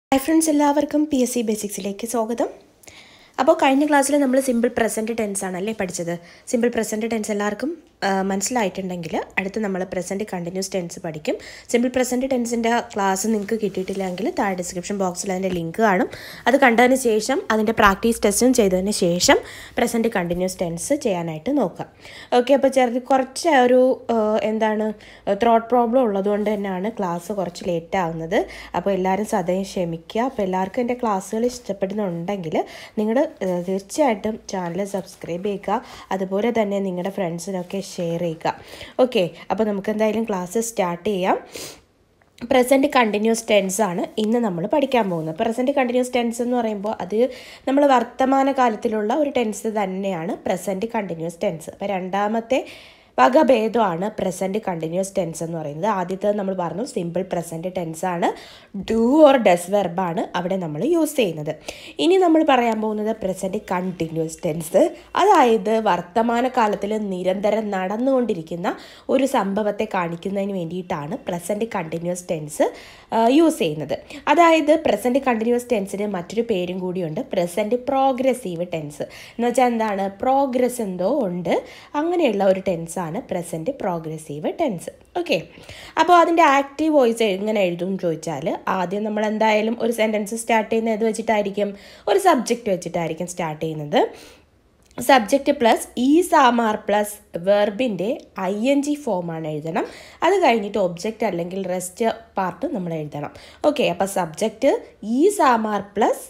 hi friends എല്ലാവർക്കും P S C ബേസിക്സിലേക്ക് സ്വാഗതം അപ്പോൾ കഴിഞ്ഞ ക്ലാസ്സിൽ നമ്മൾ സിമ്പിൾ പ്രസൻറ്റ് ടെൻസ് ആണല്ലേ പഠിച്ചത് സിമ്പിൾ പ്രസൻറ്റ് ടെൻസ് എല്ലാവർക്കും ആ, മനസ്സിലായിട്ടുണ്ടെങ്കിൽ അടുത്ത് നമ്മൾ പ്രസൻറ്റ് കണ്ടിന്യൂസ് ടെൻസ് പഠിക്കും സിമ്പിൾ പ്രസൻറ്റ് ടെൻസിൻ്റെ ക്ലാസ് നിങ്ങൾക്ക് കിട്ടിയിട്ടില്ലെങ്കിൽ താഴെ ഡിസ്ക്രിപ്ഷൻ ബോക്സിൽ അതിൻ്റെ ലിങ്ക് കാണും അത് കണ്ടതിന് ശേഷം അതിൻ്റെ പ്രാക്ടീസ് ടെസ്റ്റും ചെയ്തതിന് ശേഷം പ്രസൻറ്റ് കണ്ടിന്യൂസ് ടെൻസ് ചെയ്യാനായിട്ട് നോക്കാം ഓക്കെ അപ്പോൾ ചെറിയ കുറച്ച് ഒരു ആ, എന്താണ് ത്രോട്ട് പ്രോബ്ലം ഉള്ളതുകൊണ്ട് തന്നെയാണ് ക്ലാസ് കുറച്ച് ലേറ്റ് ആവുന്നത് അപ്പോൾ എല്ലാവരും സദയം ക്ഷമിക്കുക അപ്പോൾ എല്ലാവർക്കും എൻ്റെ ക്ലാസ്സുകൾ ഇഷ്ടപ്പെടുന്നുണ്ടെങ്കിൽ നിങ്ങൾ തീർച്ചയായിട്ടും ചാനൽ സബ്സ്ക്രൈബ് ചെയ്യുക അതുപോലെ തന്നെ നിങ്ങളുടെ ഫ്രണ്ട്സിനൊക്കെ ഷെയർ ചെയ്യുക ഓക്കെ അപ്പോൾ നമുക്ക് എന്തായാലും ക്ലാസ് സ്റ്റാർട്ട് ചെയ്യാം പ്രസൻറ്റ് കണ്ടിന്യൂസ് ടെൻസ് ആണ് ഇന്ന് നമ്മൾ പഠിക്കാൻ പോകുന്നത് പ്രസൻറ്റ് കണ്ടിന്യൂസ് ടെൻസ് എന്ന് പറയുമ്പോൾ അത് നമ്മൾ വർത്തമാന കാലത്തിലുള്ള ഒരു ടെൻസ് തന്നെയാണ് പ്രസൻറ്റ് കണ്ടിന്യൂസ് ടെൻസ് അപ്പോൾ രണ്ടാമത്തെ വകഭേദമാണ് പ്രസൻറ്റ് കണ്ടിന്യൂസ് ടെൻസ് എന്ന് പറയുന്നത് ആദ്യത്തെ നമ്മൾ പറഞ്ഞു സിമ്പിൾ പ്രസൻറ്റ് ടെൻസ് ആണ് ഡു ഓർ ഡസ് വെർബാണ് അവിടെ നമ്മൾ യൂസ് ചെയ്യുന്നത് ഇനി നമ്മൾ പറയാൻ പോകുന്നത് പ്രസൻറ്റ് കണ്ടിന്യൂസ് ടെൻസ് അതായത് വർത്തമാന കാലത്തിൽ നിരന്തരം നടന്നുകൊണ്ടിരിക്കുന്ന ഒരു സംഭവത്തെ കാണിക്കുന്നതിന് വേണ്ടിയിട്ടാണ് പ്രസൻറ്റ് കണ്ടിന്യൂസ് ടെൻസ് യൂസ് ചെയ്യുന്നത് അതായത് പ്രസൻറ്റ് കണ്ടിന്യൂസ് ടെൻസിന് മറ്റൊരു പേരും കൂടിയുണ്ട് പ്രസൻറ്റ് പ്രോഗ്രസീവ് ടെൻസ് എന്ന് വെച്ചാൽ എന്താണ് പ്രോഗ്രസ് എന്തോ ഉണ്ട് അങ്ങനെയുള്ള ഒരു ടെൻസാണ് പ്രസൻറ്റ് പ്രോഗ്രസീവ് ടെൻസ് ഓക്കെ അപ്പോൾ അതിൻ്റെ ആക്റ്റീവ് വോയിസ് എങ്ങനെ എഴുതും ചോദിച്ചാൽ ആദ്യം നമ്മൾ എന്തായാലും ഒരു സെൻറ്റൻസ് സ്റ്റാർട്ട് ചെയ്യുന്നത് ഏത് വെച്ചിട്ടായിരിക്കും ഒരു സബ്ജക്റ്റ് വെച്ചിട്ടായിരിക്കും സ്റ്റാർട്ട് ചെയ്യുന്നത് സബ്ജക്റ്റ് പ്ലസ് ഈ സാമാർ പ്ലസ് വെർബിൻ്റെ ഐ എൻ ജി ഫോമാണ് എഴുതണം അത് കഴിഞ്ഞിട്ട് ഒബ്ജക്റ്റ് അല്ലെങ്കിൽ റെസ്റ്റ് പാർട്ട് നമ്മൾ എഴുതണം ഓക്കെ അപ്പോൾ സബ്ജക്റ്റ് ഈ സാമാർ plus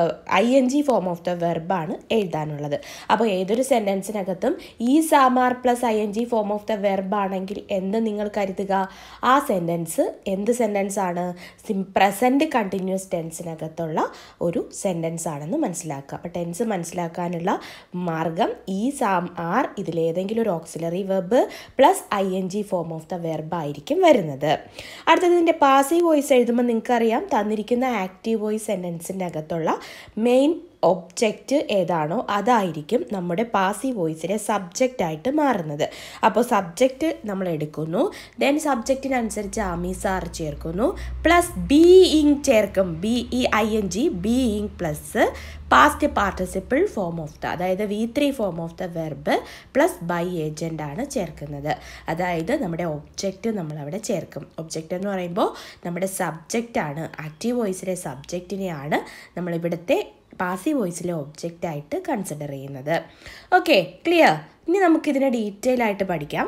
I N G form of the വെർബാണ് എഴുതാനുള്ളത് അപ്പോൾ ഏതൊരു സെൻറ്റൻസിനകത്തും ഈ സാമാർ plus I N G form of the വെർബാണെങ്കിൽ എന്ത് നിങ്ങൾ കരുതുക ആ സെൻറ്റൻസ് എന്ത് സെൻറ്റൻസ് ആണ് സിം പ്രസൻറ്റ് കണ്ടിന്യൂസ് ടെൻസിനകത്തുള്ള ഒരു സെൻറ്റൻസ് ആണെന്ന് മനസ്സിലാക്കുക അപ്പോൾ ടെൻസ് മനസ്സിലാക്കാനുള്ള മാർഗം ഈ സാം ആർ ഇതിലേതെങ്കിലും ഒരു auxiliary verb plus I N G form of the verb ആയിരിക്കും വരുന്നത് അടുത്തത് ഇതിൻ്റെ പാസീവ് വോയിസ് എഴുതുമ്പോൾ നിങ്ങൾക്കറിയാം തന്നിരിക്കുന്ന ആക്റ്റീവ് വോയിസ് സെൻറ്റൻസിൻ്റെ അകത്തുള്ള മെയിൻ ഒബ്ജക്റ്റ് ഏതാണോ അതായിരിക്കും നമ്മുടെ പാസീവ് വോയിസിലെ സബ്ജക്റ്റ് ആയിട്ട് മാറുന്നത് അപ്പോൾ സബ്ജക്റ്റ് നമ്മൾ എടുക്കുന്നു ദെൻ സബ്ജക്റ്റിനനുസരിച്ച് അമീസാർ ചേർക്കുന്നു പ്ലസ് ബീയിങ് ചേർക്കും B E I N G being plus past participle form of the അതായത് V three form of the verb plus by agent ആണ് ചേർക്കുന്നത് അതായത് നമ്മുടെ ഒബ്ജക്റ്റ് നമ്മളവിടെ ചേർക്കും ഒബ്ജക്റ്റ് എന്ന് പറയുമ്പോൾ നമ്മുടെ സബ്ജക്റ്റ് ആണ് ആക്റ്റീവ് വോയിസിലെ സബ്ജക്റ്റിനെയാണ് നമ്മളിവിടുത്തെ പാസീവ് വോയിസിലെ ഒബ്ജക്റ്റ് ആയിട്ട് കൺസിഡർ ചെയ്യുന്നത് ഓക്കെ ക്ലിയർ ഇനി നമുക്കിതിനെ ഡീറ്റെയിൽ ആയിട്ട് പഠിക്കാം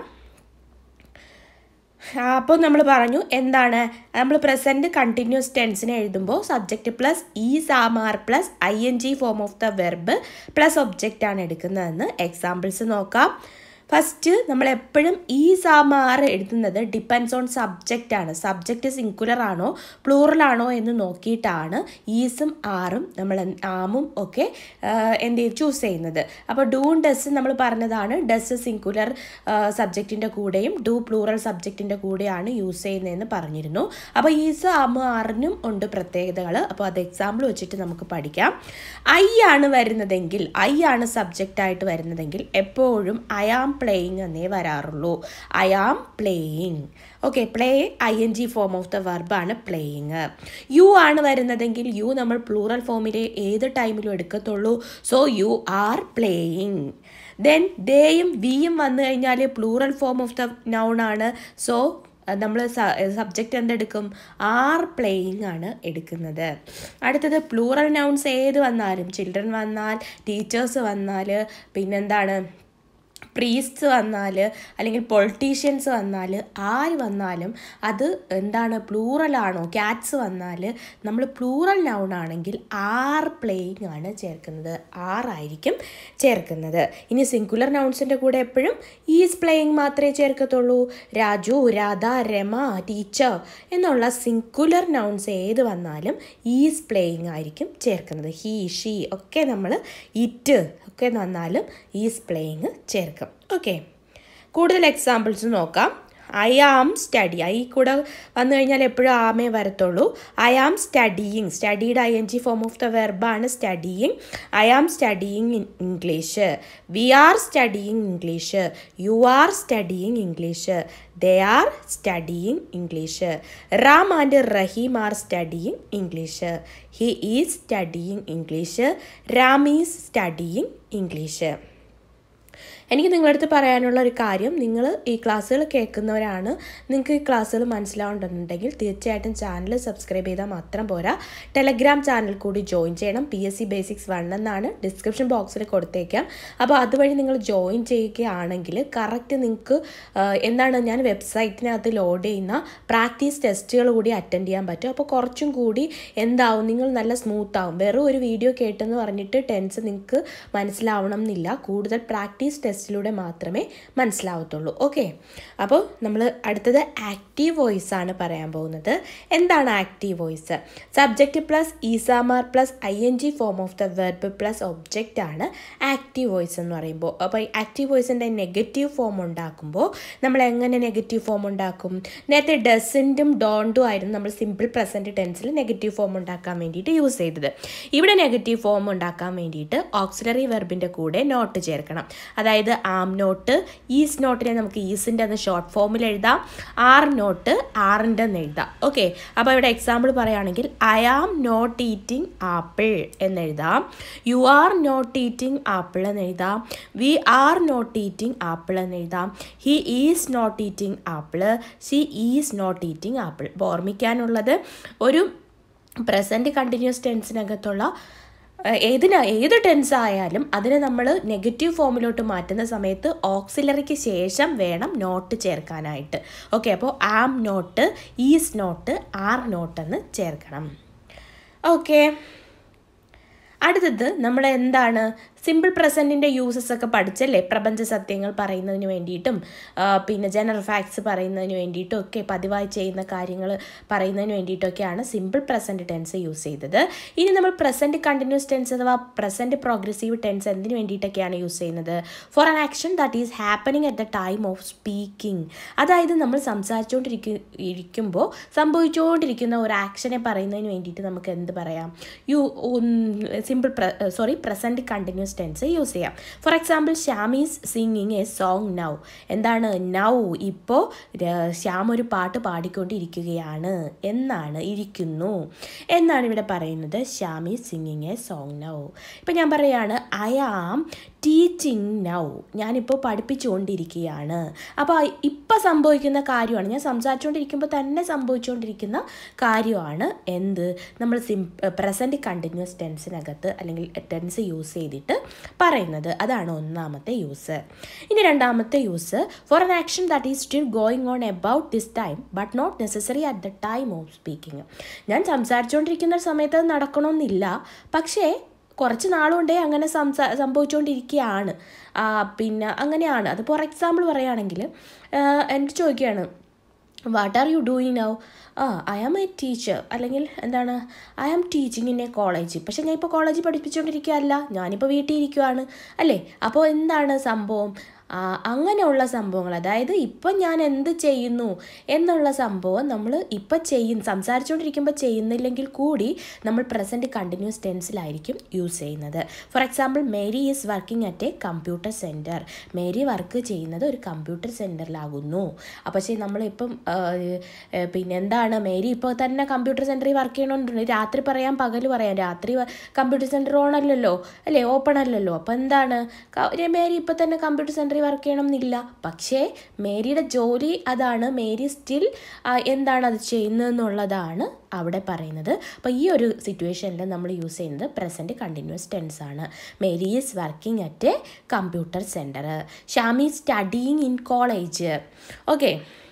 അപ്പോൾ നമ്മൾ പറഞ്ഞു എന്താണ് നമ്മൾ പ്രസൻറ്റ് കണ്ടിന്യൂസ് ടെൻസിനെ എഴുതുമ്പോൾ സബ്ജക്റ്റ് പ്ലസ് ഈ സാമാർ plus I N G form of the verb plus object ആണ് എടുക്കുന്നതെന്ന് എക്സാമ്പിൾസ് നോക്കാം ഫസ്റ്റ് നമ്മൾ എപ്പോഴും ഈ സാമാർ എഴുതുന്നത് ഡിപ്പെൻസ് ഓൺ സബ്ജക്റ്റ് ആണ് സബ്ജക്റ്റ് സിംഗുലർ ആണോ പ്ലൂറൽ ആണോ എന്ന് നോക്കിയിട്ടാണ് ഈസും ആറും നമ്മൾ ആമും ഒക്കെ എന്ത് ചെയ്യും ചൂസ് ചെയ്യുന്നത് അപ്പോൾ ഡൂൺ ഡസ് നമ്മൾ പറഞ്ഞതാണ് ഡസ് സിംഗുലർ സബ്ജക്റ്റിൻ്റെ കൂടെയും ഡു പ്ലൂറൽ സബ്ജക്റ്റിൻ്റെ കൂടെയാണ് യൂസ് ചെയ്യുന്നതെന്ന് പറഞ്ഞിരുന്നു അപ്പോൾ ഈസ് ആമ് ആറിനും ഉണ്ട് പ്രത്യേകതകൾ അപ്പോൾ അത് എക്സാമ്പിൾ വെച്ചിട്ട് നമുക്ക് പഠിക്കാം ഐ ആണ് വരുന്നതെങ്കിൽ ഐ ആണ് സബ്ജക്റ്റ് ആയിട്ട് വരുന്നതെങ്കിൽ എപ്പോഴും ഐ ആം പ്ലേയിങ് എന്നേ വരാറുള്ളൂ I am playing okay play I N G form of the വെർബാണ് പ്ലേയിങ് യു ആണ് വരുന്നതെങ്കിൽ യു നമ്മൾ പ്ലൂറൽ ഫോമിലെ ഏത് ടൈമിലും എടുക്കത്തുള്ളൂ so you are playing then ദേയും വിയും വന്നു കഴിഞ്ഞാൽ plural form of the noun ആണ് സോ നമ്മൾ സബ്ജക്റ്റ് എന്തെടുക്കും ആർ പ്ലേയിങ് ആണ് എടുക്കുന്നത് അടുത്തത് പ്ലൂറൽ നൗൺസ് ഏത് വന്നാലും ചിൽഡ്രൻ വന്നാൽ ടീച്ചേഴ്സ് വന്നാൽ പിന്നെന്താണ് പ്രീസ്റ്റ്സ് വന്നാൽ അല്ലെങ്കിൽ പൊളിറ്റീഷ്യൻസ് വന്നാൽ ആര് വന്നാലും അത് എന്താണ് പ്ലൂറലാണോ ക്യാറ്റ്സ് വന്നാൽ നമ്മൾ പ്ലൂറൽ നൗൺ ആണെങ്കിൽ ആർ പ്ലേയിങ് ആണ് ചേർക്കുന്നത് ആറായിരിക്കും ചേർക്കുന്നത് ഇനി സിംഗുലർ നൗൺസിൻ്റെ കൂടെ എപ്പോഴും ഈസ് പ്ലേയിങ് മാത്രമേ ചേർക്കത്തുള്ളൂ രാജു രാധ രമ ടീച്ചർ എന്നുള്ള സിംഗുലർ നൗൺസ് ഏത് വന്നാലും ഈസ് പ്ലേയിങ് ആയിരിക്കും ചേർക്കുന്നത് ഹീ ഷീ ഒക്കെ നമ്മൾ ഇറ്റ് ഒക്കെ വന്നാലും ഈസ് പ്ലേയിങ് ചേർക്കും ഓക്കെ കൂടുതൽ എക്സാമ്പിൾസ് നോക്കാം ഐ ആം സ്റ്റഡി ഐ കൂടെ വന്നു കഴിഞ്ഞാൽ എപ്പോഴും ആമേ വരത്തുള്ളൂ ഐ ആം സ്റ്റഡിയിങ് സ്റ്റഡിയുടെ I N G form of the വെർബാണ് studying I am studying in English we are studying English you are studying English they are studying English Ram and Rahim are studying English he is studying English Ram is studying English എനിക്ക് നിങ്ങളടുത്ത് പറയാനുള്ള ഒരു കാര്യം നിങ്ങൾ ഈ ക്ലാസ്സുകൾ കേൾക്കുന്നവരാണ് നിങ്ങൾക്ക് ഈ ക്ലാസ്സുകൾ മനസ്സിലാവുന്നുണ്ടെങ്കിൽ തീർച്ചയായിട്ടും ചാനൽ സബ്സ്ക്രൈബ് ചെയ്താൽ മാത്രം പോരാ ടെലഗ്രാം ചാനൽ കൂടി ജോയിൻ ചെയ്യണം P S C basics one എന്നാണ് ഡിസ്ക്രിപ്ഷൻ ബോക്സിൽ കൊടുത്തേക്കാം അപ്പോൾ അതുവഴി നിങ്ങൾ ജോയിൻ ചെയ്യുകയാണെങ്കിൽ കറക്റ്റ് നിങ്ങൾക്ക് എന്താണ് ഞാൻ വെബ്സൈറ്റിനകത്ത് ലോഡ് ചെയ്യുന്ന പ്രാക്ടീസ് ടെസ്റ്റുകൾ കൂടി അറ്റൻഡ് ചെയ്യാൻ പറ്റും അപ്പോൾ കുറച്ചും കൂടി എന്താവും നിങ്ങൾ നല്ല സ്മൂത്ത് ആവും വെറും ഒരു വീഡിയോ കേട്ടെന്ന് പറഞ്ഞിട്ട് ടെൻസ് നിങ്ങൾക്ക് മനസ്സിലാവണം എന്നില്ല കൂടുതൽ പ്രാക്ടീസ് ടെസ്റ്റിലൂടെ മാത്രമേ മനസ്സിലാവത്തുള്ളൂ ഓക്കെ അപ്പോൾ നമ്മൾ അടുത്തത് ആക്റ്റീവ് വോയിസ് ആണ് പറയാൻ പോകുന്നത് എന്താണ് active voice subject plus is am are plus I N G form of the verb plus object ആണ് ആക്റ്റീവ് വോയിസ് എന്ന് പറയുമ്പോൾ അപ്പോൾ ഈ ആക്റ്റീവ് വോയിസിൻ്റെ നെഗറ്റീവ് ഫോം ഉണ്ടാക്കുമ്പോൾ നമ്മൾ എങ്ങനെ നെഗറ്റീവ് ഫോം ഉണ്ടാക്കും നേരത്തെ ഡസൻറ്റും ഡോണ്ടും ആയിരുന്നു നമ്മൾ സിമ്പിൾ പ്രസൻറ്റ് ടെൻസിൽ നെഗറ്റീവ് ഫോം ഉണ്ടാക്കാൻ വേണ്ടിയിട്ട് യൂസ് ചെയ്തത് ഇവിടെ നെഗറ്റീവ് ഫോം ഉണ്ടാക്കാൻ വേണ്ടിയിട്ട് ഓക്സിലറി വെർബിൻ്റെ കൂടെ നോട്ട് ചേർക്കണം അതായത് ആം നോട്ട് ഈസ് നോട്ടിനെ നമുക്ക് ഈസിൻ്റെ എന്ന് ഷോർട്ട് ഫോമിൽ എഴുതാം ആർ നോട്ട് ആറിൻ്റെ എന്ന് എഴുതാം ഓക്കെ അപ്പോൾ ഇവിടെ എക്സാമ്പിൾ പറയുകയാണെങ്കിൽ I am not eating apple എന്നെഴുതാം you are not eating apple എന്ന് എഴുതാം we are not eating apple എന്ന് എഴുതാം he is not eating apple she is not eating apple അപ്പോൾ ഓർമ്മിക്കാനുള്ളത് ഒരു പ്രസൻറ്റ് കണ്ടിന്യൂസ് ടെൻസിനകത്തുള്ള ഏതിനാ ഏത് ടെൻസ് ആയാലും അതിനെ നമ്മൾ നെഗറ്റീവ് ഫോമിലോട്ട് മാറ്റുന്ന സമയത്ത് ഓക്സിലറിക്ക് ശേഷം വേണം നോട്ട് ചേർക്കാനായിട്ട് ഓക്കെ അപ്പോൾ am not is not are not എന്ന് ചേർക്കണം ഓക്കെ അടുത്തത് നമ്മൾ എന്താണ് സിമ്പിൾ പ്രസൻറ്റിൻ്റെ യൂസസ് ഒക്കെ പഠിച്ചല്ലേ പ്രപഞ്ച സത്യങ്ങൾ പറയുന്നതിന് വേണ്ടിയിട്ടും പിന്നെ ജനറൽ ഫാക്ട്സ് പറയുന്നതിന് വേണ്ടിയിട്ടും ഒക്കെ പതിവായി ചെയ്യുന്ന കാര്യങ്ങൾ പറയുന്നതിന് വേണ്ടിയിട്ടൊക്കെയാണ് സിമ്പിൾ പ്രസൻറ്റ് ടെൻസ് യൂസ് ചെയ്തത് ഇനി നമ്മൾ പ്രസൻറ്റ് കണ്ടിന്യൂസ് ടെൻസ് അഥവാ പ്രസൻറ്റ് പ്രോഗ്രസീവ് ടെൻസ് എന്തിനു വേണ്ടിയിട്ടൊക്കെയാണ് യൂസ് ചെയ്യുന്നത് for an action that is happening at the time of speaking അതായത് നമ്മൾ സംസാരിച്ചുകൊണ്ടിരിക്കു ഇരിക്കുമ്പോൾ സംഭവിച്ചുകൊണ്ടിരിക്കുന്ന ഒരു ആക്ഷനെ പറയുന്നതിന് വേണ്ടിയിട്ട് നമുക്ക് എന്ത് പറയാം you simple sorry present continuous tense use ചെയ്യാം for example Shyam is singing a song now എന്താണ് നൗ ഇപ്പോൾ ശ്യാം ഒരു പാട്ട് പാടിക്കൊണ്ടിരിക്കുകയാണ് എന്നാണ് ഇരിക്കുന്നു എന്നാണ് ഇവിടെ പറയുന്നത് Shyam is singing a song now ഇപ്പം ഞാൻ പറയുകയാണ് ഐ ആം ടീച്ചിങ് നൗ ഞാനിപ്പോൾ പഠിപ്പിച്ചുകൊണ്ടിരിക്കുകയാണ് അപ്പോൾ ഇപ്പം സംഭവിക്കുന്ന കാര്യമാണ് ഞാൻ സംസാരിച്ചുകൊണ്ടിരിക്കുമ്പോൾ തന്നെ സംഭവിച്ചുകൊണ്ടിരിക്കുന്ന കാര്യമാണ് എന്ത് നമ്മൾ സിം പ്രസൻറ്റ് കണ്ടിന്യൂസ് ടെൻസിനകത്ത് അല്ലെങ്കിൽ ടെൻസ് യൂസ് ചെയ്തിട്ട് പറയുന്നത് അതാണ് ഒന്നാമത്തെ യൂസ് ഇനി രണ്ടാമത്തെ use for an action that is still going on about this time but not necessary at the time of speaking ഞാൻ സംസാരിച്ചുകൊണ്ടിരിക്കുന്ന സമയത്ത് അത് നടക്കണമെന്നില്ല പക്ഷേ കുറച്ച് നാളുകൊണ്ടേ അങ്ങനെ സംസാ സംഭവിച്ചുകൊണ്ടിരിക്കുകയാണ് പിന്നെ അങ്ങനെയാണ് അത് ഫോർ എക്സാമ്പിൾ പറയുകയാണെങ്കിൽ എന്നോട് ചോദിക്കുകയാണ് what are you doing now ah I am a teacher അല്ലെങ്കിൽ എന്താണ് I am teaching in a college പക്ഷേ ഞാൻ ഇപ്പോൾ കോളേജിൽ പഠിപ്പിച്ചുകൊണ്ടിരിക്കുകയല്ല ഞാനിപ്പോൾ വീട്ടിൽ ഇരിക്കുവാണ് അല്ലേ അപ്പോൾ എന്താണ് സംഭവം അങ്ങനെയുള്ള സംഭവങ്ങൾ അതായത് ഇപ്പം ഞാൻ എന്ത് ചെയ്യുന്നു എന്നുള്ള സംഭവം നമ്മൾ ഇപ്പം ചെയ്യും സംസാരിച്ചുകൊണ്ടിരിക്കുമ്പോൾ ചെയ്യുന്നില്ലെങ്കിൽ കൂടി നമ്മൾ പ്രസൻറ്റ് കണ്ടിന്യൂസ് ടെൻസിലായിരിക്കും യൂസ് ചെയ്യുന്നത് for example Mary is working at a computer centre Mary work ചെയ്യുന്നത് ഒരു കമ്പ്യൂട്ടർ സെൻറ്ററിലാകുന്നു അപ്പോൾ പക്ഷേ നമ്മളിപ്പം പിന്നെ എന്താണ് മേരി ഇപ്പോൾ തന്നെ കമ്പ്യൂട്ടർ സെൻറ്ററിൽ വർക്ക് ചെയ്യണമെന്നുണ്ട് രാത്രി പറയാം പകൽ പറയാം രാത്രി കമ്പ്യൂട്ടർ സെൻറ്റർ ഓൺ അല്ലല്ലോ അല്ലേ ഓപ്പൺ അല്ലല്ലോ അപ്പോൾ എന്താണ് മേരി ഇപ്പോൾ തന്നെ കമ്പ്യൂട്ടർ സെൻറ്ററിൽ വർക്ക് ചെയ്യണം എന്നില്ല പക്ഷേ മേരിയുടെ ജോലി അതാണ് മേരി സ്റ്റിൽ എന്താണ് അത് ചെയ്യുന്നതെന്നുള്ളതാണ് അവിടെ പറയുന്നത് അപ്പോൾ ഈ ഒരു സിറ്റുവേഷനിൽ നമ്മൾ യൂസ് ചെയ്യുന്നത് പ്രസൻറ്റ് കണ്ടിന്യൂസ് ടെൻസ് ആണ് Mary is working at a computer centre Shami studying in college okay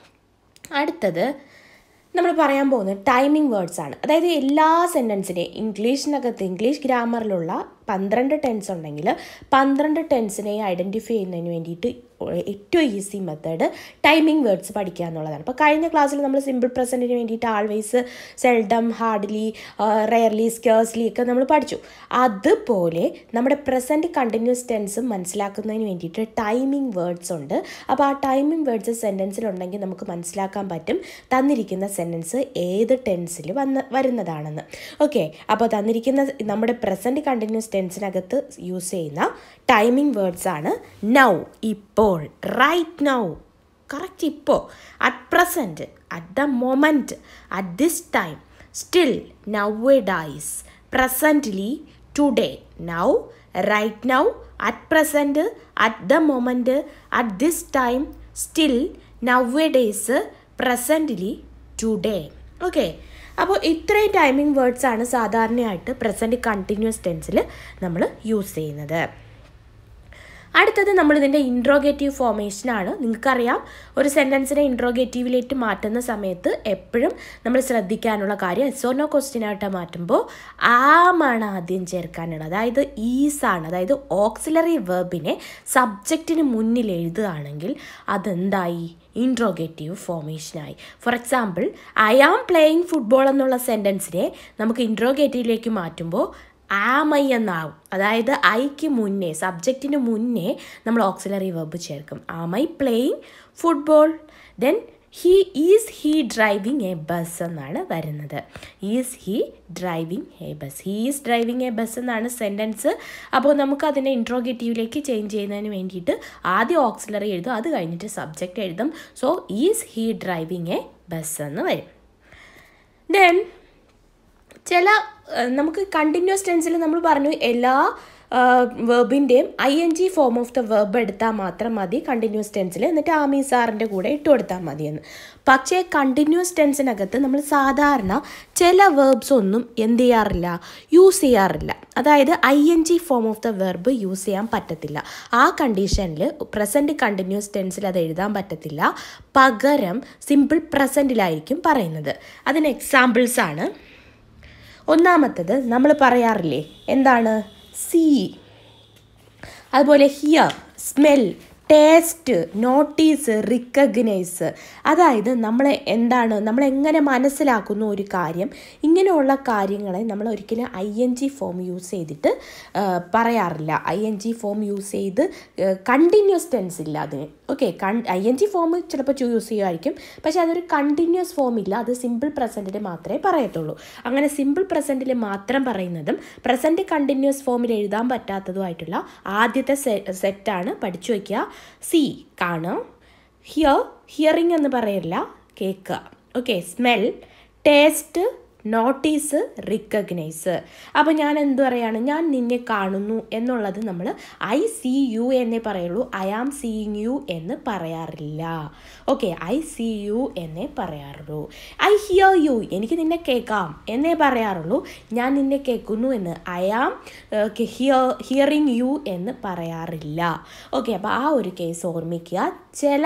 അടുത്തത് നമ്മൾ പറയാൻ പോകുന്നത് ടൈമിംഗ് വേർഡ്സ് ആണ് അതായത് എല്ലാ സെൻറ്റൻസിനെയും ഇംഗ്ലീഷിനകത്ത് ഇംഗ്ലീഷ് ഗ്രാമറിലുള്ള പന്ത്രണ്ട് ടെൻസ് ഉണ്ടെങ്കിൽ പന്ത്രണ്ട് ടെൻസിനെ ഐഡൻറ്റിഫൈ ചെയ്യുന്നതിന് വേണ്ടിയിട്ട് ഏറ്റവും ഈസി മെത്തേഡ് ടൈമിംഗ് വേർഡ്സ് പഠിക്കുക എന്നുള്ളതാണ് അപ്പോൾ കഴിഞ്ഞ ക്ലാസ്സിൽ നമ്മൾ സിമ്പിൾ പ്രസൻറ്റിന് വേണ്ടിയിട്ട് always seldom hardly rarely scarcely ഒക്കെ നമ്മൾ പഠിച്ചു അതുപോലെ നമ്മുടെ പ്രസൻറ്റ് കണ്ടിന്യൂസ് ടെൻസും മനസ്സിലാക്കുന്നതിന് വേണ്ടിയിട്ട് ടൈമിംഗ് വേർഡ്സ് ഉണ്ട് അപ്പോൾ ആ ടൈമിംഗ് വേർഡ്സ് സെൻറ്റൻസിലുണ്ടെങ്കിൽ നമുക്ക് മനസ്സിലാക്കാൻ പറ്റും തന്നിരിക്കുന്ന സെൻറ്റൻസ് ഏത് ടെൻസിൽ വന്ന് വരുന്നതാണെന്ന് ഓക്കെ അപ്പോൾ തന്നിരിക്കുന്ന നമ്മുടെ പ്രസൻറ്റ് കണ്ടിന്യൂസ് ടെൻസിനകത്ത് യൂസ് ചെയ്യുന്ന ടൈമിംഗ് വേർഡ്സ് ആണ് നൗ ഇപ്പോൾ റൈറ്റ് നൗ കറക്റ്റ് ഇപ്പോൾ at present at the moment at this time still nowadays presently today now right now at present at the moment at this time still nowadays presently today okay അപ്പോൾ ഇത്രയും timing words ആണ് സാധാരണയായിട്ട് present continuous ടെൻസിൽ നമ്മൾ use ചെയ്യുന്നത് അടുത്തത് നമ്മളിതിൻ്റെ interrogative ഫോമേഷനാണ് നിങ്ങൾക്കറിയാം ഒരു സെൻറ്റൻസിനെ ഇൻട്രോഗേറ്റീവിലേക്ക് മാറ്റുന്ന സമയത്ത് എപ്പോഴും നമ്മൾ ശ്രദ്ധിക്കാനുള്ള കാര്യം എസോനോ ക്വസ്റ്റ്യനായിട്ട് മാറ്റുമ്പോൾ ആമാണ് ആദ്യം ചേർക്കാനുള്ളത് അതായത് ഈസാണ് അതായത് ഓക്സിലറി വെർബിനെ സബ്ജക്റ്റിന് മുന്നിൽ എഴുതുകയാണെങ്കിൽ അതെന്തായി ഇൻട്രോഗേറ്റീവ് ഫോമേഷനായി for example I am playing football എന്നുള്ള സെൻറ്റൻസിനെ നമുക്ക് ഇൻട്രോഗേറ്റീവിലേക്ക് മാറ്റുമ്പോൾ ആം ഐ എന്നാവും അതായത് ഐക്ക് മുന്നേ സബ്ജക്റ്റിന് മുന്നേ നമ്മൾ ഓക്സിലറി വെർബ് ചേർക്കും am I playing football then he is he driving a bus എന്നാണ് വരുന്നത് is he driving a bus he is driving a bus എന്നാണ് സെൻറ്റൻസ് അപ്പോൾ നമുക്ക് അതിനെ ഇൻട്രോഗേറ്റീവിലേക്ക് ചേഞ്ച് ചെയ്യുന്നതിന് വേണ്ടിയിട്ട് ആദ്യം ഓക്സിലറി എഴുതും അത് കഴിഞ്ഞിട്ട് സബ്ജക്റ്റ് എഴുതും so is he driving a bus എന്ന് വരും ദെൻ ചില നമുക്ക് കണ്ടിന്യൂസ് ടെൻസിൽ നമ്മൾ പറഞ്ഞു എല്ലാ വെർബിൻ്റെയും I N G form of the verb എടുത്താൽ മാത്രം മതി കണ്ടിന്യൂസ് ടെൻസിൽ എന്നിട്ട് ആമി സാറിൻ്റെ കൂടെ ഇട്ട് കൊടുത്താൽ മതിയെന്ന് പക്ഷേ കണ്ടിന്യൂസ് ടെൻസിനകത്ത് നമ്മൾ സാധാരണ ചില വേർബ്സ് ഒന്നും എന്ത് ചെയ്യാറില്ല യൂസ് ചെയ്യാറില്ല അതായത് I N G form of the verb use ചെയ്യാൻ പറ്റത്തില്ല ആ കണ്ടീഷനിൽ പ്രസൻറ്റ് കണ്ടിന്യൂസ് ടെൻസിൽ അത് എഴുതാൻ പറ്റത്തില്ല പകരം സിമ്പിൾ പ്രസൻറ്റിലായിരിക്കും പറയുന്നത് അതിന് എക്സാമ്പിൾസ് ആണ് ഒന്നാമത്തത് നമ്മൾ പറയാറില്ലേ എന്താണ് സീ അതുപോലെ hear smell taste notice recognise അതായത് നമ്മളെ എന്താണ് നമ്മൾ എങ്ങനെ മനസ്സിലാക്കുന്നു ഒരു കാര്യം ഇങ്ങനെയുള്ള കാര്യങ്ങളെ നമ്മൾ ഒരിക്കലും I N G form use ചെയ്തിട്ട് പറയാറില്ല I N G form use ചെയ്ത് കണ്ടിന്യൂസ് ടെൻസ് ഇല്ല അതിന് ഓക്കെ കൺ ഐ എൻ ജി ഫോം ചിലപ്പോൾ യൂസ് ചെയ്യുമായിരിക്കും പക്ഷേ അതൊരു കണ്ടിന്യൂസ് ഫോം ഇല്ല അത് സിമ്പിൾ പ്രസൻറ്റിൽ മാത്രമേ പറയത്തുള്ളൂ അങ്ങനെ സിമ്പിൾ പ്രസൻറ്റിൽ മാത്രം പറയുന്നതും പ്രസൻറ്റ് കണ്ടിന്യൂസ് ഫോമിൽ എഴുതാൻ പറ്റാത്തതുമായിട്ടുള്ള ആദ്യത്തെ സെറ്റാണ് പഠിച്ചു വയ്ക്കുക സി കാണുക ഹിയർ ഹിയറിംഗ് എന്ന് പറയില്ല കേൾക്കുക okay smell taste notice recognise അപ്പോൾ ഞാൻ എന്ത് പറയാണ് ഞാൻ നിന്നെ കാണുന്നു എന്നുള്ളത് നമ്മൾ ഐ സി യു എന്നേ പറയുള്ളൂ ഐ ആം സീയിങ് യു എന്ന് പറയാറില്ല ഓക്കെ ഐ സി യു എന്നേ പറയാറുള്ളൂ ഐ ഹിയർ യു എനിക്ക് നിന്നെ കേൾക്കാം എന്നേ പറയാറുള്ളൂ ഞാൻ നിന്നെ കേൾക്കുന്നു എന്ന് I am hear hearing you എന്ന് പറയാറില്ല ഓക്കെ അപ്പോൾ ആ ഒരു കേസ് ഓർമ്മിക്കുക ചില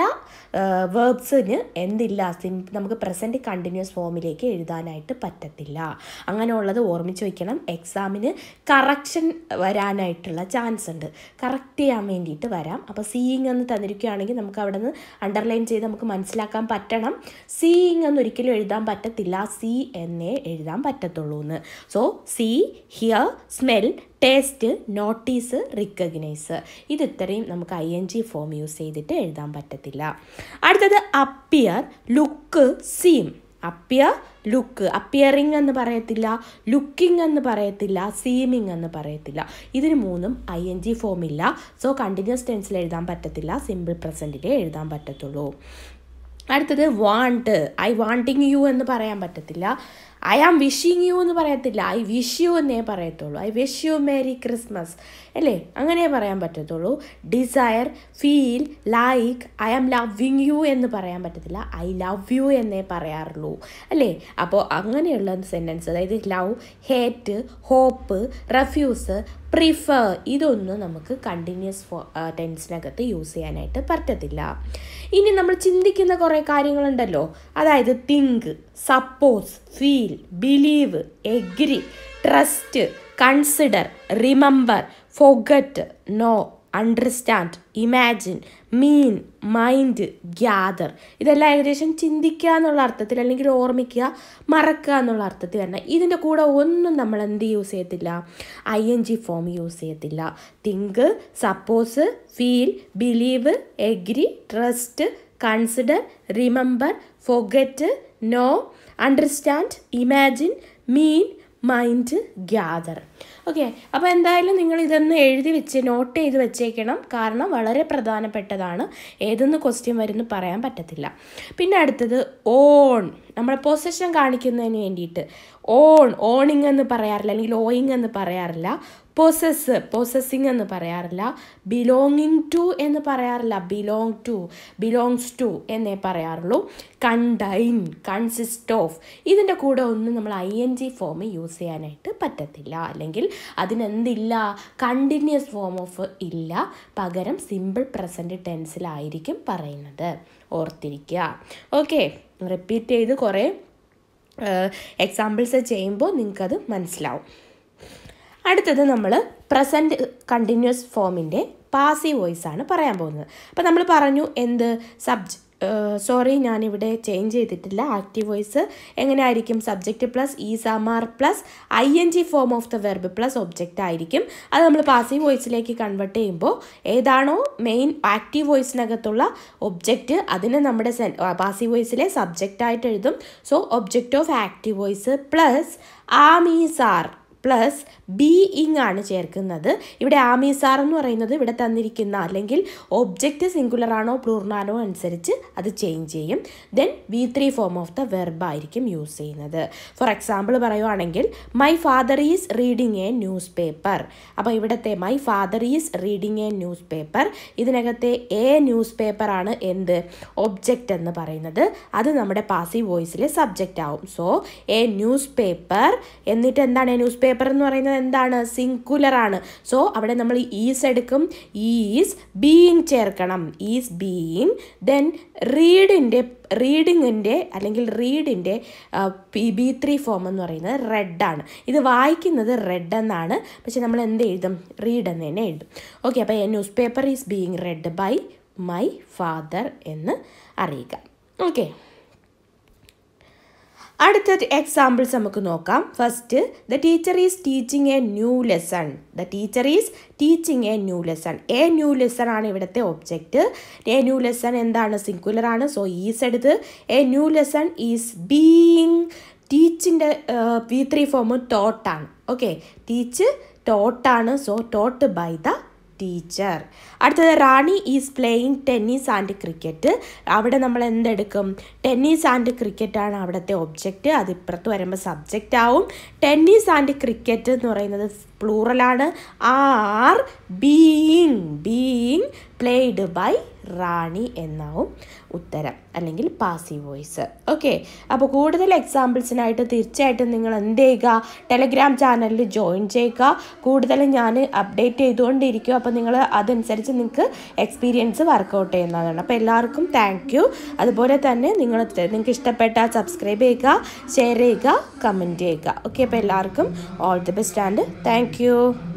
വേർബ്സിന് എന്തില്ല സിം നമുക്ക് പ്രസൻറ്റ് കണ്ടിന്യൂസ് ഫോമിലേക്ക് എഴുതാനായിട്ട് പറ്റത്തില്ല അങ്ങനെയുള്ളത് ഓർമ്മിച്ച് വയ്ക്കണം എക്സാമിന് കറക്ഷൻ വരാനായിട്ടുള്ള ചാൻസ് ഉണ്ട് കറക്റ്റ് ചെയ്യാൻ വേണ്ടിയിട്ട് വരാം അപ്പോൾ സീയിങ് എന്ന് തന്നിരിക്കുകയാണെങ്കിൽ നമുക്ക് അവിടെ നിന്ന് അണ്ടർലൈൻ ചെയ്ത് നമുക്ക് മനസ്സിലാക്കാൻ പറ്റണം സീയിങ് എന്ന് ഒരിക്കലും എഴുതാൻ പറ്റത്തില്ല സി എന്നേ എഴുതാൻ പറ്റത്തുള്ളൂ എന്ന് so see hear smell taste notice recognise ഇത് ഇത്രയും നമുക്ക് I N G form use ചെയ്തിട്ട് എഴുതാൻ പറ്റത്തില്ല അടുത്തത് appear look seem appear look appearing എന്ന് പറയത്തില്ല ലുക്കിംഗ് എന്ന് പറയത്തില്ല സീമിങ് എന്ന് പറയത്തില്ല ഇതിന് മൂന്നും ഐ എൻ ജി ഫോം ഇല്ല സോ കണ്ടിന്യൂസ് ടെൻസിൽ എഴുതാൻ പറ്റത്തില്ല സിമ്പിൾ പ്രസൻറ്റിലേ എഴുതാൻ പറ്റത്തുള്ളൂ അടുത്തത് വാണ്ട് ഐ വാണ്ടിങ് യു എന്ന് പറയാൻ പറ്റത്തില്ല ഐ ആം വിഷിങ് യു എന്ന് പറയത്തില്ല ഐ വിഷ് യു എന്നേ പറയത്തുള്ളൂ I wish you merry Christmas അല്ലേ അങ്ങനെ പറയാൻ പറ്റത്തുള്ളൂ desire feel like I am loving you എന്ന് പറയാൻ പറ്റത്തില്ല ഐ ലവ് യു എന്നേ പറയാറുള്ളൂ അല്ലേ അപ്പോൾ അങ്ങനെയുള്ള സെൻറ്റൻസ് അതായത് love hate hope refuse prefer ഇതൊന്നും നമുക്ക് കണ്ടിന്യൂസ് ഫോ ടെൻസിനകത്ത് യൂസ് ചെയ്യാനായിട്ട് പറ്റത്തില്ല ഇനി നമ്മൾ ചിന്തിക്കുന്ന കുറേ കാര്യങ്ങളുണ്ടല്ലോ അതായത് think suppose feel believe agree trust consider remember forget know understand imagine mean mind gather ഇതെല്ലാം ഏകദേശം ചിന്തിക്കുക എന്നുള്ള അർത്ഥത്തിൽ അല്ലെങ്കിൽ ഓർമ്മിക്കുക മറക്കുക എന്നുള്ള അർത്ഥത്തിൽ തന്നെ ഇതിൻ്റെ കൂടെ ഒന്നും നമ്മൾ എന്ത് യൂസ് ചെയ്യത്തില്ല I N G form use ചെയ്യത്തില്ല think suppose feel believe agree trust consider remember forget know understand imagine mean mind gather okay അപ്പോൾ എന്തായാലും നിങ്ങൾ ഇതൊന്ന് എഴുതി വെച്ച് നോട്ട് ചെയ്ത് വെച്ചേക്കണം കാരണം വളരെ പ്രധാനപ്പെട്ടതാണ് ഏതൊന്ന് ക്വസ്റ്റ്യൻ വരുന്നു പറയാൻ പറ്റത്തില്ല പിന്നെ അടുത്തത് ഓൺ നമ്മുടെ പൊസഷൻ കാണിക്കുന്നതിന് വേണ്ടിയിട്ട് ഓൺ ഓണിങ് എന്ന് പറയാറില്ല അല്ലെങ്കിൽ ഓയിങ് എന്ന് പറയാറില്ല പൊസസ് പൊസസിങ് എന്ന് പറയാറില്ല ബിലോങ്ങിങ് ടു എന്ന് പറയാറില്ല ബിലോങ് ടു ബിലോങ്സ് ടു എന്നേ പറയാറുള്ളൂ കണ്ടൈൻ കൺസിസ്റ്റ് ഓഫ് ഇതിൻ്റെ കൂടെ ഒന്നും നമ്മൾ I N G form use ചെയ്യാനായിട്ട് പറ്റത്തില്ല അല്ലെങ്കിൽ അതിനെന്തില്ല കണ്ടിന്യൂസ് ഫോം ഓഫ് ഇല്ല പകരം സിമ്പിൾ പ്രസൻറ്റ് ടെൻസിലായിരിക്കും പറയുന്നത് ഓർത്തിരിക്കുക ഓക്കെ റിപ്പീറ്റ് ചെയ്ത് കുറേ എക്സാമ്പിൾസ് ചെയ്യുമ്പോൾ നിങ്ങൾക്കത് മനസ്സിലാവും അടുത്തത് നമ്മൾ പ്രസൻറ്റ് കണ്ടിന്യൂസ് ഫോമിൻ്റെ പാസീവ് വോയിസ് ആണ് പറയാൻ പോകുന്നത് അപ്പോൾ നമ്മൾ പറഞ്ഞു എന്ത് സബ്ജ് സോറി ഞാനിവിടെ ചേഞ്ച് ചെയ്തിട്ടില്ല ആക്റ്റീവ് വോയിസ് എങ്ങനെയായിരിക്കും subject plus is am are plus I N G form of the verb plus object ആയിരിക്കും അത് നമ്മൾ പാസീവ് വോയിസിലേക്ക് കൺവേർട്ട് ചെയ്യുമ്പോൾ ഏതാണോ മെയിൻ ആക്റ്റീവ് വോയിസിനകത്തുള്ള ഒബ്ജക്റ്റ് അതിനെ നമ്മുടെ പാസീവ് വോയിസിലെ സബ്ജക്റ്റ് ആയിട്ട് എഴുതും so object of active voice plus am is are plus being ആണ് ചേർക്കുന്നത് ഇവിടെ ആമീസാർ എന്ന് പറയുന്നത് ഇവിടെ തന്നിരിക്കുന്ന അല്ലെങ്കിൽ ഒബ്ജക്റ്റ് സിംഗുലർ ആണോ പ്ലൂർണാനോ അനുസരിച്ച് അത് ചേഞ്ച് ചെയ്യും then V three form of the verb ആയിരിക്കും യൂസ് ചെയ്യുന്നത് ഫോർ എക്സാമ്പിൾ പറയുവാണെങ്കിൽ my father is reading a newspaper അപ്പോൾ ഇവിടുത്തെ my father is reading a newspaper ഇതിനകത്തെ എ ന്യൂസ് പേപ്പർ ആണ് എന്ത് ഒബ്ജക്റ്റ് എന്ന് പറയുന്നത് അത് നമ്മുടെ പാസീവ് വോയിസിൽ സബ്ജക്റ്റ് ആവും സോ എ ന്യൂസ് പേപ്പർ എന്നിട്ട് എന്താണ് എ ന്യൂസ് പേപ്പർ എന്ന് പറയുന്നത് എന്താണ് സിംഗുലർ ആണ് സോ അവിടെ നമ്മൾ ഈസ് എടുക്കും ഈസ് ബീയിങ് ചേർക്കണം ഈസ് ബീയിങ് ദെൻ റീഡിൻ്റെ റീഡിങ്ങിൻ്റെ അല്ലെങ്കിൽ റീഡിൻ്റെ പി ബി ത്രീ ഫോം എന്ന് പറയുന്നത് റെഡാണ് ഇത് വായിക്കുന്നത് റെഡ് എന്നാണ് പക്ഷെ നമ്മൾ എന്ത് എഴുതും റീഡ് എന്ന് തന്നെ എഴുതും ഓക്കെ അപ്പോൾ a newspaper is being read by my father എന്ന് അറിയുക ഓക്കെ അടുത്ത എക്സാമ്പിൾസ് നമുക്ക് നോക്കാം first the teacher is teaching a new lesson the teacher is teaching a new lesson a new lesson ആണ് ഇവിടുത്തെ ഒബ്ജക്റ്റ് എ ന്യൂ ലെസൺ എന്താണ് singular ആണ് so is എടുത്ത് a new lesson is being ടീച്ചിൻ്റെ V three form ടോട്ടാണ് okay teach ടോട്ടാണ് so taught by the teacher അടുത്തത് റാണി is playing tennis and cricket അവിടെ നമ്മൾ എന്തെടുക്കും ടെന്നീസ് ആൻഡ് ക്രിക്കറ്റ് ആണ് അവിടുത്തെ ഒബ്ജക്റ്റ് അത് ഇപ്പുറത്ത് വരുമ്പോൾ സബ്ജക്റ്റ് ആവും ടെന്നീസ് ആൻഡ് ക്രിക്കറ്റ് എന്ന് പറയുന്നത് പ്ലൂറലാണ് are being being played by Rani എന്നാവും ഉത്തരം അല്ലെങ്കിൽ പാസീവ് വോയിസ് ഓക്കെ അപ്പോൾ കൂടുതൽ എക്സാമ്പിൾസിനായിട്ട് തീർച്ചയായിട്ടും നിങ്ങൾ എന്ത് ചെയ്യുക ടെലഗ്രാം ചാനലിൽ ജോയിൻ ചെയ്യുക കൂടുതലും ഞാൻ അപ്ഡേറ്റ് ചെയ്തുകൊണ്ടിരിക്കും അപ്പോൾ നിങ്ങൾ അതനുസരിച്ച് നിങ്ങൾക്ക് എക്സ്പീരിയൻസ് വർക്കൗട്ട് ചെയ്യുന്നതാണ് അപ്പോൾ എല്ലാവർക്കും താങ്ക് യു അതുപോലെ തന്നെ നിങ്ങൾ നിങ്ങൾക്ക് ഇഷ്ടപ്പെട്ടാൽ സബ്സ്ക്രൈബ് ചെയ്യുക ഷെയർ ചെയ്യുക കമൻറ്റ് ചെയ്യുക ഓക്കെ അപ്പോൾ എല്ലാവർക്കും all the best and thank U